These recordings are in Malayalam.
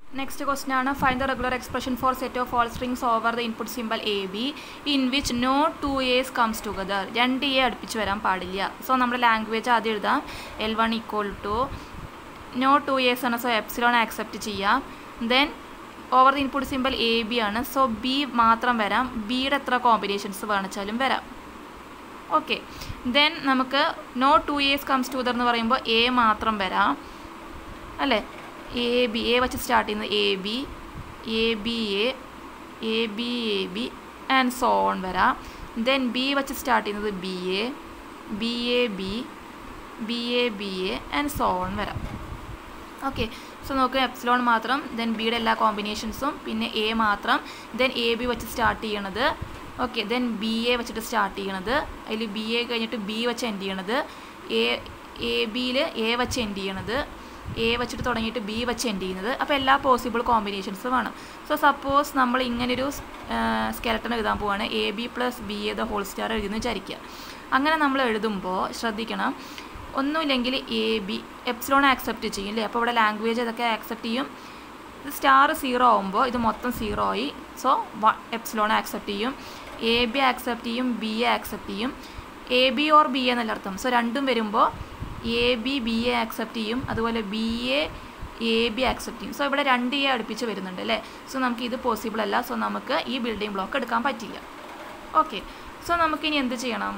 നെക്സ്റ്റ് ക്വസ്റ്റൻ ആണ് find the regular expression for set of all strings over the input symbol A B in which no two A's comes together രണ്ട് എ അടുപ്പിച്ച് വരാൻ പാടില്ല സോ നമ്മുടെ ലാംഗ്വേജ് ആദ്യം എഴുതാം L one equal to no two A's ആണ് സോ എപ്സിലോൺ ആക്സെപ്റ്റ് ചെയ്യാം then over the input symbol A B ആണ് സോ ബി മാത്രം വരാം ബിയുടെ എത്ര കോമ്പിനേഷൻസ് വേണിച്ചാലും വരാം ഓക്കെ ദെൻ നമുക്ക് no two A's comes to എന്ന് പറയുമ്പോൾ എ മാത്രം വരാം അല്ലേ എ ബി എ വെച്ച് സ്റ്റാർട്ട് ചെയ്യുന്നത് A B A B A A B A B and so on വരാം ദെൻ ബി വെച്ച് സ്റ്റാർട്ട് ചെയ്യുന്നത് B A B A B B A B A and so on വരാം ഓക്കെ സോ നോക്കുക എപ്സിലോൺ മാത്രം ദെൻ ബിയുടെ എല്ലാ കോമ്പിനേഷൻസും പിന്നെ എ മാത്രം ദെൻ എ ബി വെച്ച് സ്റ്റാർട്ട് ചെയ്യണത് ഓക്കെ ദെൻ ബി എ വെച്ചിട്ട് സ്റ്റാർട്ട് ചെയ്യണത് അതിൽ ബി എ കഴിഞ്ഞിട്ട് ബി വെച്ച് എൻഡ് ചെയ്യണത് എ എ ബിയിൽ എ വെച്ച് എൻഡ് ചെയ്യണത് എ വെച്ചിട്ട് തുടങ്ങിയിട്ട് ബി വെച്ച് എൻഡ് ചെയ്യുന്നത് അപ്പോൾ എല്ലാ പോസിബിൾ കോമ്പിനേഷൻസും വേണം സോ സപ്പോസ് നമ്മൾ ഇങ്ങനൊരു സ്കെലട്ടൺ എഴുതാൻ പോവാണ് A B plus B A the whole star എഴുതുന്നു വിചാരിക്കുക അങ്ങനെ നമ്മൾ എഴുതുമ്പോൾ ശ്രദ്ധിക്കണം ഒന്നുമില്ലെങ്കിൽ എ ബി എപ്സിലോൺ ആക്സെപ്റ്റ് ചെയ്യും അല്ലേ അപ്പോൾ ഇവിടെ ലാംഗ്വേജ് ഇതൊക്കെ ആക്സെപ്റ്റ് ചെയ്യും ഇത് സ്റ്റാർ സീറോ ആകുമ്പോൾ ഇത് മൊത്തം സീറോ ആയി സോ വ എപ്സിലോൺ ആക്സെപ്റ്റ് ചെയ്യും എ ബി ആക്സെപ്റ്റ് ചെയ്യും ബി എ ആക്സെപ്റ്റ് ചെയ്യും A B or B A എന്നല്ല അർത്ഥം സോ രണ്ടും വരുമ്പോൾ A B B A accept ചെയ്യും അതുപോലെ B A A B accept ചെയ്യും സോ ഇവിടെ രണ്ട് എ അടുപ്പിച്ച് വരുന്നുണ്ട് അല്ലേ സോ നമുക്ക് ഇത് പോസിബിൾ അല്ല സോ നമുക്ക് ഈ ബിൽഡിംഗ് ബ്ലോക്ക് എടുക്കാൻ പറ്റില്ല ഓക്കെ സോ നമുക്കിനി എന്ത് ചെയ്യണം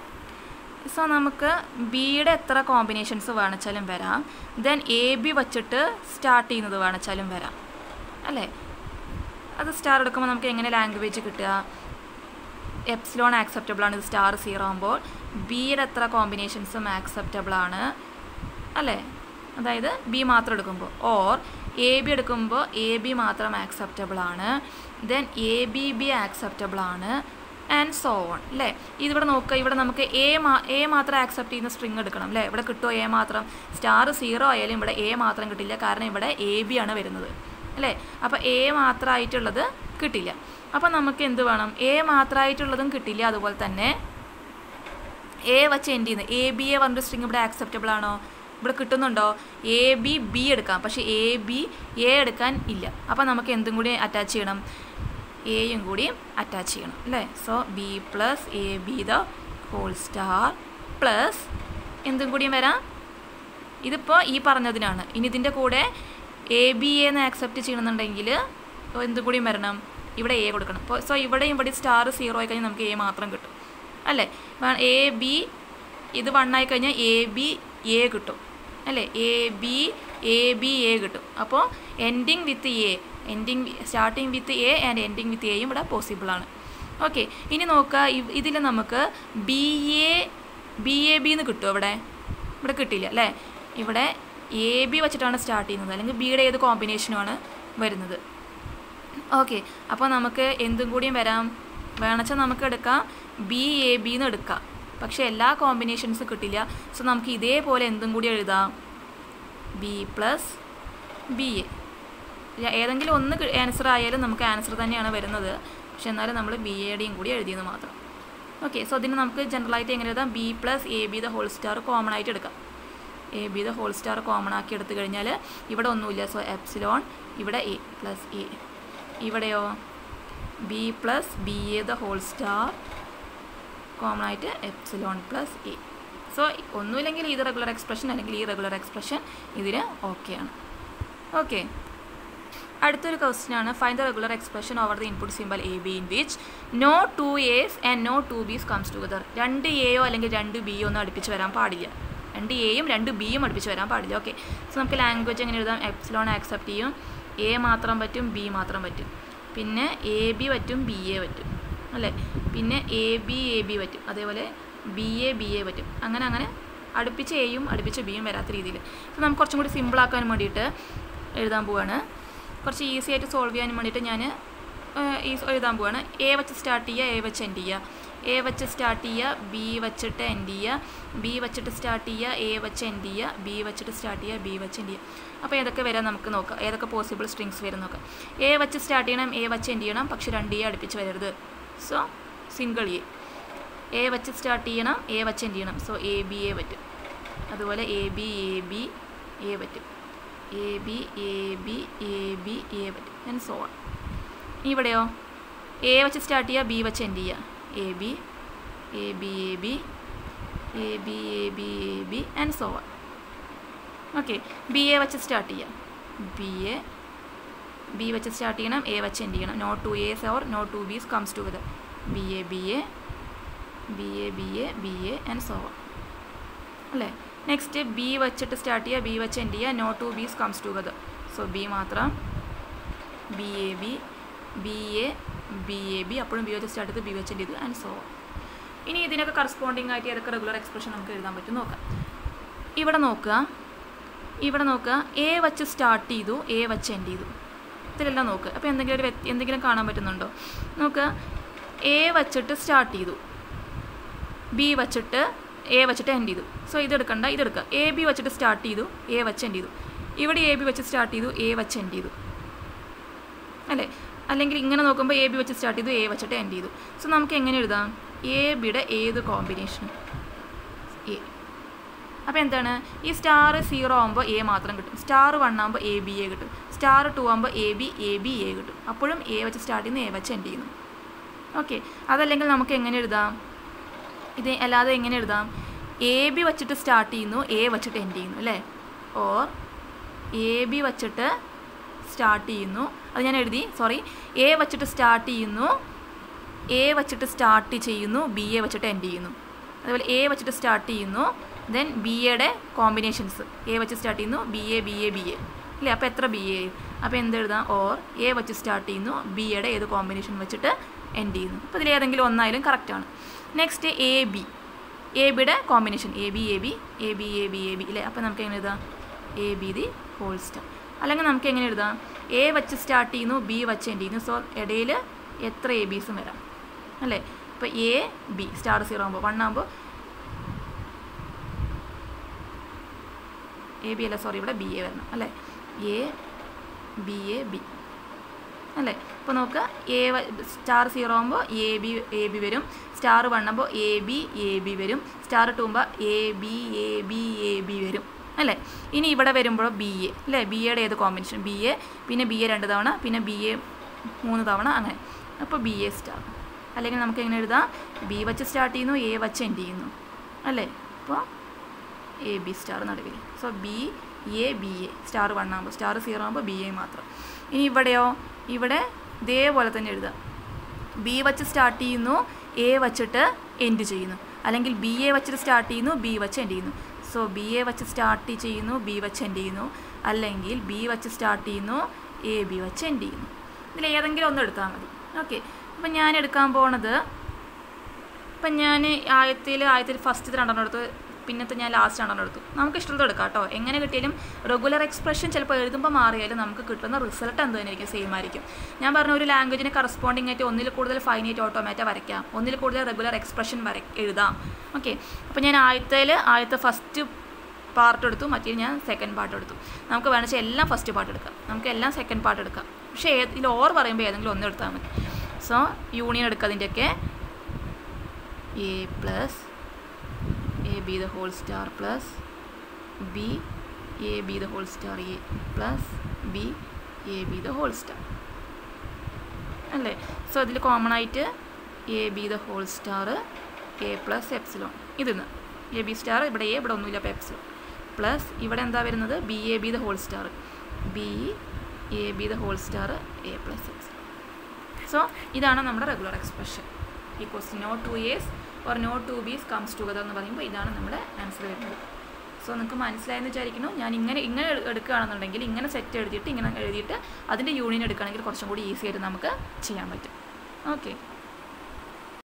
സോ നമുക്ക് ബിയുടെ എത്ര കോമ്പിനേഷൻസ് വേണിച്ചാലും വരാം ദെൻ എ ബി വച്ചിട്ട് സ്റ്റാർട്ട് ചെയ്യുന്നത് വേണിച്ചാലും വരാം അല്ലേ അത് സ്റ്റാർ എടുക്കുമ്പോൾ നമുക്ക് എങ്ങനെ ലാംഗ്വേജ് കിട്ടുക എപ്സിലോൺ ആക്സെപ്റ്റബിൾ ആണ് ഇത് സ്റ്റാർ സീറോ ആകുമ്പോൾ ബിയുടെ എത്ര കോമ്പിനേഷൻസും ആക്സെപ്റ്റബിൾ ആണ് അല്ലേ അതായത് ബി മാത്രം എടുക്കുമ്പോൾ ഓർ എ ബി എടുക്കുമ്പോൾ എ ബി മാത്രം ആക്സെപ്റ്റബിൾ ആണ് then A B B acceptable ആണ് ആൻഡ് സോ ഓൺ അല്ലേ ഇതിവിടെ നോക്കുക ഇവിടെ നമുക്ക് എ മാ എ മാത്രം ആക്സെപ്റ്റ് ചെയ്യുന്ന സ്ട്രിങ് എടുക്കണം അല്ലേ ഇവിടെ കിട്ടുമോ എ മാത്രം സ്റ്റാർ സീറോ ആയാലും ഇവിടെ എ മാത്രം കിട്ടില്ല കാരണം ഇവിടെ എ ബി ആണ് വരുന്നത് അല്ലേ അപ്പോൾ എ മാത്രമായിട്ടുള്ളത് കിട്ടില്ല അപ്പോൾ നമുക്ക് എന്ത് വേണം എ മാത്രമായിട്ടുള്ളതും കിട്ടില്ല അതുപോലെ തന്നെ എ വച്ച് എൻഡ് ചെയ്യുന്നത് എ ബി എ പറഞ്ഞൊരു സ്ട്രിങ് ഇവിടെ ആക്സെപ്റ്റബിൾ ആണോ ഇവിടെ കിട്ടുന്നുണ്ടോ എ ബി ബി എടുക്കാം പക്ഷേ എ ബി എ എടുക്കാൻ ഇല്ല അപ്പോൾ നമുക്ക് എന്തും കൂടി അറ്റാച്ച് ചെയ്യണം എയും കൂടി അറ്റാച്ച് ചെയ്യണം അല്ലേ so B plus A B the whole star plus എന്തും കൂടിയും വരാം ഇതിപ്പോൾ ഈ പറഞ്ഞതിനാണ് ഇനി ഇതിൻ്റെ കൂടെ എ ബി എന്ന് ആക്സെപ്റ്റ് ചെയ്യണമെന്നുണ്ടെങ്കിൽ എന്തും കൂടിയും വരണം ഇവിടെ എ കൊടുക്കണം അപ്പോൾ സോ ഇവിടെയും ഇവിടെ സ്റ്റാർ സീറോ ആയി കഴിഞ്ഞാൽ നമുക്ക് എ മാത്രം കിട്ടും അല്ലേ എ ബി ഇത് വൺ ആയി കഴിഞ്ഞാൽ എ ബി എ കിട്ടും അല്ലേ A B A B A കിട്ടും അപ്പോൾ ending with A ending starting with A and ending with എയും ഇവിടെ പോസിബിൾ ആണ് ഓക്കെ ഇനി നോക്കുക ഇതിൽ നമുക്ക് B A B A B എന്ന് കിട്ടുമോ ഇവിടെ ഇവിടെ കിട്ടില്ല അല്ലേ ഇവിടെ എ ബി വെച്ചിട്ടാണ് സ്റ്റാർട്ട് ചെയ്യുന്നത് അല്ലെങ്കിൽ ബിയുടെ ഏത് കോമ്പിനേഷനുമാണ് വരുന്നത് ഓക്കെ അപ്പോൾ നമുക്ക് എന്തും കൂടിയും വരാം വേണമെച്ചാൽ നമുക്ക് എടുക്കാം ബി എ ബി എന്ന് എടുക്കാം പക്ഷേ എല്ലാ കോമ്പിനേഷൻസ് കിട്ടില്ല സോ നമുക്ക് ഇതേപോലെ എന്തും കൂടി എഴുതാം ബി പ്ലസ് ബി എ ഏതെങ്കിലും ഒന്ന് ആൻസർ ആയാലും നമുക്ക് ആൻസർ തന്നെയാണ് വരുന്നത് പക്ഷെ എന്നാലും നമ്മൾ ബി എയുടെയും കൂടി എഴുതിയെന്ന് മാത്രം ഓക്കെ സോ അതിന് നമുക്ക് ജനറലായിട്ട് എങ്ങനെ എഴുതാം B plus A B the whole star common ആയിട്ട് എടുക്കാം A B the whole star common ആക്കി എടുത്തു കഴിഞ്ഞാൽ ഇവിടെ ഒന്നുമില്ല സോ എപ്സിലോൺ ഇവിടെ എ പ്ലസ് എ ഇവിടെയോ B plus B A the whole star common ആയിട്ട് എപ്സിലോൺ പ്ലസ് എ സോ ഒന്നുമില്ലെങ്കിൽ ഈ റെഗുലർ എക്സ്പ്രഷൻ അല്ലെങ്കിൽ ഈ റെഗുലർ എക്സ്പ്രഷൻ ഇതിന് ഓക്കെയാണ് ഓക്കെ അടുത്തൊരു ക്വസ്റ്റ്യൻ ആണ് find the regular expression over the input symbol A B in which no two A's and no two Bs comes together രണ്ട് എയോ അല്ലെങ്കിൽ രണ്ട് ബിയോ ഒന്നും അടുപ്പിച്ച് വരാൻ പാടില്ല രണ്ട് എയും രണ്ട് ബിയും അടുപ്പിച്ച് വരാൻ പാടില്ല ഓക്കെ സോ നമുക്ക് ലാംഗ്വേജ് എങ്ങനെ എഴുതാം എപ്സിലോൺ ആക്സെപ്റ്റ് ചെയ്യും എ മാത്രം പറ്റും ബി മാത്രം പറ്റും പിന്നെ എ ബി പറ്റും ബി എ പറ്റും അല്ലേ പിന്നെ എ ബി എ ബി പറ്റും അതേപോലെ ബി എ ബി എ പറ്റും അങ്ങനെ അങ്ങനെ അടുപ്പിച്ച് എയും അടുപ്പിച്ച് ബിയും വരാത്ത രീതിയിൽ സോ നമുക്ക് കുറച്ചും കൂടി സിമ്പിളാക്കാൻ വേണ്ടിയിട്ട് എഴുതാൻ പോവാണ് കുറച്ച് ഈസി ആയിട്ട് സോൾവ് ചെയ്യാൻ വേണ്ടിയിട്ട് ഞാൻ ഈ എഴുതാൻ പോവാണ് എ വെച്ച് സ്റ്റാർട്ട് ചെയ്യുക എ വെച്ച് എൻഡ് ചെയ്യുക എ വെച്ച് സ്റ്റാർട്ട് ചെയ്യുക ബി വെച്ചിട്ട് എൻഡ് ചെയ്യുക ബി വെച്ചിട്ട് സ്റ്റാർട്ട് ചെയ്യുക എ വെച്ച് എൻഡ് ചെയ്യുക ബി വെച്ചിട്ട് സ്റ്റാർട്ട് ചെയ്യുക ബി വെച്ച് എൻഡ് ചെയ്യുക അപ്പോൾ ഏതൊക്കെ വരാൻ നമുക്ക് നോക്കാം ഏതൊക്കെ പോസിബിൾ സ്ട്രിങ്സ് വരും നോക്കാം എ വെച്ച് സ്റ്റാർട്ട് ചെയ്യണം എ വെച്ച് എൻഡ് ചെയ്യണം പക്ഷേ രണ്ട് എ അടുപ്പിച്ച് വരരുത് സോ സിംഗിൾ എ എ വെച്ച് സ്റ്റാർട്ട് ചെയ്യണം എ വെച്ച് എൻഡ് ചെയ്യണം സോ എ ബി എ പറ്റും അതുപോലെ A B A B A പറ്റും A B A B A B A and so on ഇവിടെയോ എ വെച്ച് സ്റ്റാർട്ട് ചെയ്യുക ബി വെച്ച് എൻഡ് ചെയ്യുക A B A B A B A B A B A B and so on okay B A വെച്ച് സ്റ്റാർട്ട് ചെയ്യാം ബി എ ബി വെച്ച് സ്റ്റാർട്ട് ചെയ്യണം എ വെച്ച് എൻഡ് ചെയ്യണം no two S or no two Bs comes together B A B A B A B A B A and so on അല്ലേ നെക്സ്റ്റ് ബി വെച്ചിട്ട് സ്റ്റാർട്ട് ചെയ്യുക ബി വെച്ച് എൻഡ് ചെയ്യുക നോ ടു ബീസ് കംസ് ടുഗദർ സോ ബി മാത്രം B A B B A B A B അപ്പോഴും ബി വെച്ച് സ്റ്റാർട്ട് ചെയ്ത് ബി വെച്ച് എൻഡ് ചെയ്തു ആൻഡ് സോ ഓൺ ഇനി ഇതിനൊക്കെ കറസ്പോണ്ടിങ് ആയിട്ട് ഏതൊക്കെ റെഗുലർ എക്സ്പ്രഷൻ നമുക്ക് എഴുതാൻ പറ്റും നോക്കാം ഇവിടെ നോക്കുക ഇവിടെ നോക്കുക എ വെച്ച് സ്റ്റാർട്ട് ചെയ്തു എ വെച്ച് എൻഡ് ചെയ്തു ഇതിലെല്ലാം നോക്കുക അപ്പോൾ എന്തെങ്കിലും ഒരു വ്യത്യ എന്തെങ്കിലും കാണാൻ പറ്റുന്നുണ്ടോ നോക്കുക എ വച്ചിട്ട് സ്റ്റാർട്ട് ചെയ്തു ബി വച്ചിട്ട് എ വച്ചിട്ട് എൻഡ് ചെയ്തു സോ ഇതെടുക്കണ്ട ഇതെടുക്കുക എ ബി വച്ചിട്ട് സ്റ്റാർട്ട് ചെയ്തു എ വെച്ച് എൻഡ് ചെയ്തു ഇവിടെ എ ബി വെച്ച് സ്റ്റാർട്ട് ചെയ്തു എ വെച്ച് എൻഡ് ചെയ്തു അല്ലേ അല്ലെങ്കിൽ ഇങ്ങനെ നോക്കുമ്പോൾ എ ബി വെച്ച് സ്റ്റാർട്ട് ചെയ്തു എ വെച്ചിട്ട് എൻഡ് ചെയ്തു സോ നമുക്ക് എങ്ങനെ എഴുതാം എ ബിയുടെ ഏത് കോമ്പിനേഷൻ എ അപ്പോൾ എന്താണ് ഈ സ്റ്റാർ സീറോ ആകുമ്പോൾ എ മാത്രം കിട്ടും സ്റ്റാർ വൺ ആകുമ്പോൾ എ ബി എ കിട്ടും സ്റ്റാർ ടു ആകുമ്പോൾ A B A B A കിട്ടും അപ്പോഴും എ വെച്ച് സ്റ്റാർട്ട് ചെയ്യുന്നു എ വെച്ച് എൻഡ് ചെയ്യുന്നു ഓക്കെ അതല്ലെങ്കിൽ നമുക്ക് എങ്ങനെ എഴുതാം ഇത് അല്ലാതെ എങ്ങനെ എഴുതാം എ ബി വച്ചിട്ട് സ്റ്റാർട്ട് ചെയ്യുന്നു എ വച്ചിട്ട് എൻഡ് ചെയ്യുന്നു അല്ലേ ഓർ എ ബി വച്ചിട്ട് സ്റ്റാർട്ട് ചെയ്യുന്നു അത് ഞാൻ എഴുതി സോറി എ വച്ചിട്ട് സ്റ്റാർട്ട് ചെയ്യുന്നു എ വച്ചിട്ട് സ്റ്റാർട്ട് ചെയ്യുന്നു ബി എ വച്ചിട്ട് എൻഡ് ചെയ്യുന്നു അതുപോലെ എ വച്ചിട്ട് സ്റ്റാർട്ട് ചെയ്യുന്നു ദെൻ ബി എയുടെ കോമ്പിനേഷൻസ് എ വെച്ച് സ്റ്റാർട്ട് ചെയ്യുന്നു B A B A B A ഇല്ലേ അപ്പോൾ എത്ര ബി എ അപ്പോൾ എന്ത് എഴുതാം ഓർ എ വെച്ച് സ്റ്റാർട്ട് ചെയ്യുന്നു ബി എയുടെ ഏത് കോമ്പിനേഷൻ വെച്ചിട്ട് എൻഡ് ചെയ്യുന്നു അപ്പോൾ ഇതിൽ ഏതെങ്കിലും ഒന്നായാലും കറക്റ്റാണ് നെക്സ്റ്റ് എ ബി എ ബിയുടെ combination A B A B A B A B A B ഇല്ലേ അപ്പോൾ നമുക്ക് എങ്ങനെ എഴുതാം A B the whole star അല്ലെങ്കിൽ നമുക്ക് എങ്ങനെ എഴുതാം എ വെച്ച് സ്റ്റാർട്ട് ചെയ്യുന്നു ബി വെച്ച് എൻഡ് ചെയ്യുന്നു സോ ഇടയിൽ എത്ര എ ബീസും വരാം അല്ലേ ഇപ്പോൾ എ ബി സ്റ്റാർ സീറോ ആകുമ്പോൾ വൺ ആകുമ്പോൾ എ ബി അല്ല സോറി ഇവിടെ ബി എ വരണം അല്ലേ എ ബി എ ബി അല്ലേ ഇപ്പോൾ നോക്കുക എ സ്റ്റാർ സീറോ ആകുമ്പോൾ എ ബി എ ബി വരും സ്റ്റാർ വൺ ആകുമ്പോൾ എ ബി എ ബി വരും സ്റ്റാർ ടു ആകുമ്പോൾ A B A B A B വരും അല്ലേ ഇനി ഇവിടെ വരുമ്പോൾ ബി എ അല്ലേ ബി എയുടെ ഏത് കോമ്പിനേഷൻ ബി എ പിന്നെ ബി എ രണ്ട് തവണ പിന്നെ ബി എ മൂന്ന് തവണ അങ്ങനെ അപ്പോൾ ബി എ സ്റ്റാർ അല്ലെങ്കിൽ നമുക്ക് എങ്ങനെ എഴുതാം ബി വച്ച് സ്റ്റാർട്ട് ചെയ്യുന്നു എ വച്ച് എൻഡ് ചെയ്യുന്നു അല്ലേ അപ്പോൾ എ ബി സ്റ്റാർ നടുവിൽ so B A B A star one ആകുമ്പോൾ സ്റ്റാർ സീറോ ആകുമ്പോൾ ബി എ മാത്രം ഇനി ഇവിടെയോ ഇവിടെ ഇതേപോലെ തന്നെ എഴുതാം ബി വച്ച് സ്റ്റാർട്ട് ചെയ്യുന്നു എ വച്ചിട്ട് എൻഡ് ചെയ്യുന്നു അല്ലെങ്കിൽ ബി എ വച്ചിട്ട് സ്റ്റാർട്ട് ചെയ്യുന്നു ബി വച്ച് എൻഡ് ചെയ്യുന്നു സോ ബി എ വച്ച് സ്റ്റാർട്ട് ചെയ്യുന്നു ബി വച്ച് എൻഡ് ചെയ്യുന്നു അല്ലെങ്കിൽ ബി വച്ച് സ്റ്റാർട്ട് ചെയ്യുന്നു എ ബി വച്ച് എൻഡ് ചെയ്യുന്നു ഇതിൽ ഏതെങ്കിലും ഒന്ന് എടുത്താൽ മതി ഓക്കെ അപ്പം ഞാൻ എടുക്കാൻ പോണത് ഇപ്പം ഞാൻ ആയത്തിൽ ആയത്തിൽ ഫസ്റ്റ് രണ്ടെണ്ണം എടുത്തു പിന്നത്തെ ഞാൻ ലാസ്റ്റ് രണ്ടെണ്ണം എടുത്തു നമുക്ക് ഇഷ്ടമുള്ളത് എടുക്കാം കേട്ടോ എങ്ങനെ കിട്ടിയാലും റെഗുലർ എക്സ്പ്രഷൻ ചിലപ്പോൾ എഴുതുമ്പോൾ മാറിയാലും നമുക്ക് കിട്ടുന്ന റിസൾട്ട് എന്ത് തന്നെയായിരിക്കും സെയിം ആയിരിക്കും ഞാൻ പറഞ്ഞ ഒരു ലാംഗ്വേജിന് കറസ്പോണ്ടിങ് ആയിട്ട് ഒന്നിൽ കൂടുതൽ ഫൈനൈറ്റ് ഓട്ടോമാറ്റ വരയ്ക്കാം ഒന്നിൽ കൂടുതൽ റെഗുലർ എക്സ്പ്രഷൻ വര എഴുതാം ഓക്കെ അപ്പോൾ ഞാൻ ആയത്തിൽ ആയത്തെ ഫസ്റ്റ് പാർട്ട് എടുത്തു മറ്റേ ഞാൻ സെക്കൻഡ് പാർട്ട് എടുത്തു നമുക്ക് വേണമെങ്കിൽ എല്ലാം ഫസ്റ്റ് പാർട്ട് എടുക്കാം നമുക്ക് എല്ലാം സെക്കൻഡ് പാർട്ട് എടുക്കാം പക്ഷേ ഏത് ഇതിൽ ഓർ പറയുമ്പോൾ ഏതെങ്കിലും ഒന്ന് എടുത്താൽ മതി സോ യൂണിയൻ എടുക്കുക അതിൻ്റെയൊക്കെ A plus A B the whole star plus B A B the whole star A plus B A B the whole star അല്ലേ സോ അതിൽ കോമൺ ആയിട്ട് A B the whole star A plus epsilon ഇതിന്ന് എ ബി സ്റ്റാർ ഇവിടെ എ ഇവിടെ ഒന്നുമില്ല അപ്പോൾ എപ്സിലോൺ പ്ലസ് ഇവിടെ എന്താ വരുന്നത് B A B the whole star B A B the whole star A plus epsilon so ഇതാണ് നമ്മുടെ regular expression equals no two S or no two Bs comes together എന്ന് പറയുമ്പോൾ ഇതാണ് നമ്മുടെ ആൻസർ വരുന്നത് സോ നിങ്ങൾക്ക് മനസ്സിലായെന്ന് വിചാരിക്കുന്നു ഞാൻ ഇങ്ങനെ ഇങ്ങനെ എട്- എടുക്കുകയാണെന്നുണ്ടെങ്കിൽ ഇങ്ങനെ സെറ്റ് എഴുതിയിട്ട് ഇങ്ങനെ എഴുതിയിട്ട് അതിൻ്റെ യൂണിയൻ എടുക്കുകയാണെങ്കിൽ കുറച്ചും കൂടി ഈസി ആയിട്ട് നമുക്ക് ചെയ്യാൻ പറ്റും ഓക്കെ